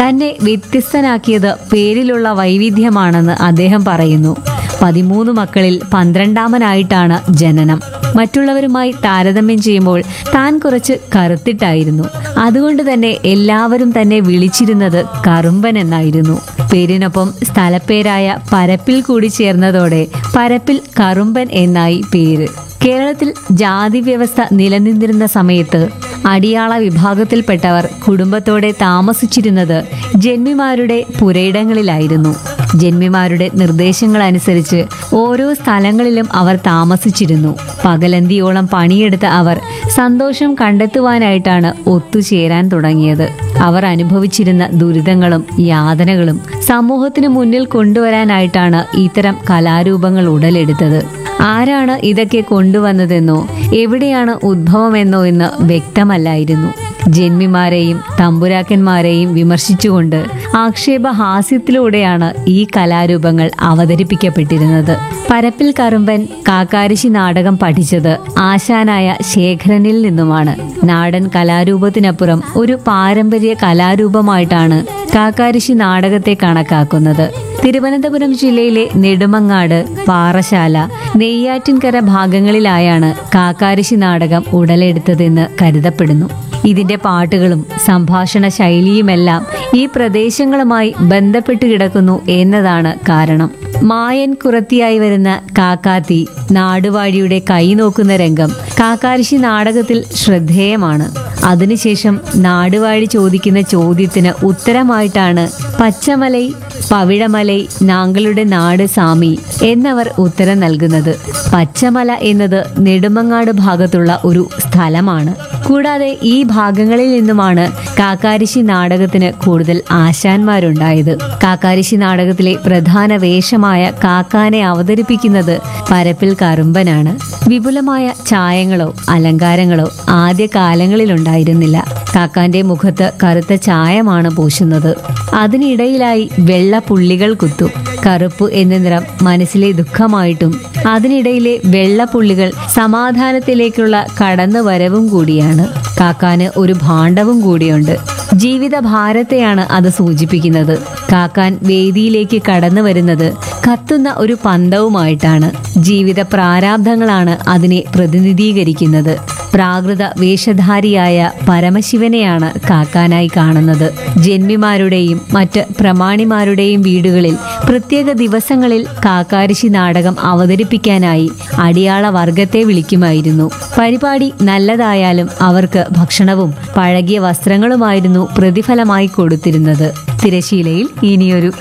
തന്നെ വ്യത്യസ്തനാക്കിയത് പേരിലുള്ള വൈവിധ്യമാണെന്ന് അദ്ദേഹം പറയുന്നു പതിമൂന്ന് മക്കളിൽ പന്ത്രണ്ടാമനായിട്ടാണ് ജനനം മറ്റുള്ളവരുമായി താരതമ്യം ചെയ്യുമ്പോൾ താൻ കുറച്ച് കറുത്തിട്ടായിരുന്നു അതുകൊണ്ട് തന്നെ എല്ലാവരും തന്നെ വിളിച്ചിരുന്നത് കറുമ്പൻ എന്നായിരുന്നു പേരിനൊപ്പം സ്ഥലപ്പേരായ പരപ്പിൽ കൂടി ചേർന്നതോടെ പരപ്പിൽ കറുമ്പൻ എന്നായി പേര് കേരളത്തിൽ ജാതി വ്യവസ്ഥ നിലനിന്നിരുന്ന സമയത്ത് അടിയാള വിഭാഗത്തിൽപ്പെട്ടവർ കുടുംബത്തോടെ താമസിച്ചിരുന്നത് ജന്മിമാരുടെ പുരയിടങ്ങളിലായിരുന്നു ജന്മിമാരുടെ നിർദ്ദേശങ്ങൾ അനുസരിച്ച് ഓരോ സ്ഥലങ്ങളിലും അവർ താമസിച്ചിരുന്നു പകലന്തിയോളം പണിയെടുത്ത അവർ സന്തോഷം കണ്ടെത്തുവാനായിട്ടാണ് ഒത്തുചേരാൻ തുടങ്ങിയത് അവർ അനുഭവിച്ചിരുന്ന ദുരിതങ്ങളും യാതനകളും സമൂഹത്തിന് മുന്നിൽ കൊണ്ടുവരാനായിട്ടാണ് ഇത്തരം കലാരൂപങ്ങൾ ഉടലെടുത്തത് ആരാണ് ഇതൊക്കെ കൊണ്ടുവന്നതെന്നോ എവിടെയാണ് ഉദ്ഭവമെന്നോ എന്ന് വ്യക്തമല്ലായിരുന്നു ജന്മിമാരെയും തമ്പുരാക്കന്മാരെയും വിമർശിച്ചുകൊണ്ട് ആക്ഷേപഹാസ്യത്തിലൂടെയാണ് ഈ കലാരൂപങ്ങൾ അവതരിപ്പിക്കപ്പെട്ടിരുന്നത് പരപ്പിൽ കറുമ്പൻ കാക്കാരിശി നാടകം പഠിച്ചത് ആശാനായ ശേഖരനിൽ നിന്നുമാണ് നാടൻ കലാരൂപത്തിനപ്പുറം ഒരു പാരമ്പര്യ കലാരൂപമായിട്ടാണ് കാക്കാരിശി നാടകത്തെ കണക്കാക്കുന്നത് തിരുവനന്തപുരം ജില്ലയിലെ നെടുമങ്ങാട് പാറശാല നെയ്യാറ്റിൻകര ഭാഗങ്ങളിലായാണ് കാക്കാരിശി നാടകം ഉടലെടുത്തതെന്ന് കരുതപ്പെടുന്നു ഇതിന്റെ പാട്ടുകളും സംഭാഷണ ശൈലിയുമെല്ലാം ഈ പ്രദേശങ്ങളുമായി ബന്ധപ്പെട്ട് കിടക്കുന്നു എന്നതാണ് കാരണം മായൻ കുറത്തിയായി വരുന്ന കാക്കാത്തി നാടുവാഴിയുടെ കൈ നോക്കുന്ന രംഗം കാക്കാരിശി നാടകത്തിൽ ശ്രദ്ധേയമാണ് അതിനുശേഷം നാടുവാഴി ചോദിക്കുന്ന ചോദ്യത്തിന് ഉത്തരമായിട്ടാണ് പച്ചമലൈ പവിഴമലൈ നാങ്ങളുടെ നാട് സാമി എന്നവർ ഉത്തരം നൽകുന്നത് പച്ചമല എന്നത് നെടുമങ്ങാട് ഭാഗത്തുള്ള ഒരു സ്ഥലമാണ് കൂടാതെ ഈ ഭാഗങ്ങളിൽ നിന്നുമാണ് കാക്കാരിശി നാടകത്തിന് കൂടുതൽ ആശാന്മാരുണ്ടായത് കാക്കാരിശി നാടകത്തിലെ പ്രധാന വേഷമായ കാക്കാനെ അവതരിപ്പിക്കുന്നത് പരപ്പിൽ കറുമ്പനാണ് വിപുലമായ ചായങ്ങളോ അലങ്കാരങ്ങളോ ആദ്യ കാലങ്ങളിലുണ്ടായിരുന്നില്ല കാക്കാന്റെ മുഖത്ത് കറുത്ത ചായമാണ് പൂശുന്നത് അതിനിടയിലായി വെള്ള പുള്ളികൾ കുത്തും കറുപ്പ് എന്ന നിറം മനസ്സിലെ ദുഃഖമായിട്ടും അതിനിടയിലെ വെള്ള പുള്ളികൾ സമാധാനത്തിലേക്കുള്ള കടന്നുവരവും കൂടിയാണ് കാക്കാന് ഒരു ഭാണ്ഡവും കൂടിയുണ്ട് ജീവിത ഭാരത്തെയാണ് അത് സൂചിപ്പിക്കുന്നത് കാക്കാൻ വേദിയിലേക്ക് കടന്നു വരുന്നത് കത്തുന്ന ഒരു പന്തവുമായിട്ടാണ് ജീവിത പ്രാരാബ്ധങ്ങളാണ് അതിനെ പ്രതിനിധീകരിക്കുന്നത് പ്രാകൃത വേഷധാരിയായ പരമശിവനെയാണ് കാക്കാനായി കാണുന്നത് ജന്മിമാരുടെയും മറ്റ് പ്രമാണിമാരുടെയും വീടുകളിൽ പ്രത്യേക ദിവസങ്ങളിൽ കാക്കാരിശി നാടകം അവതരിപ്പിക്കാനായി അടിയാള വർഗത്തെ വിളിക്കുമായിരുന്നു പരിപാടി നല്ലതായാലും അവർക്ക് ഭക്ഷണവും പഴകിയ വസ്ത്രങ്ങളുമായിരുന്നു പ്രതിഫലമായി കൊടുത്തിരുന്നത് തിരശീലയിൽ ഇനിയൊരു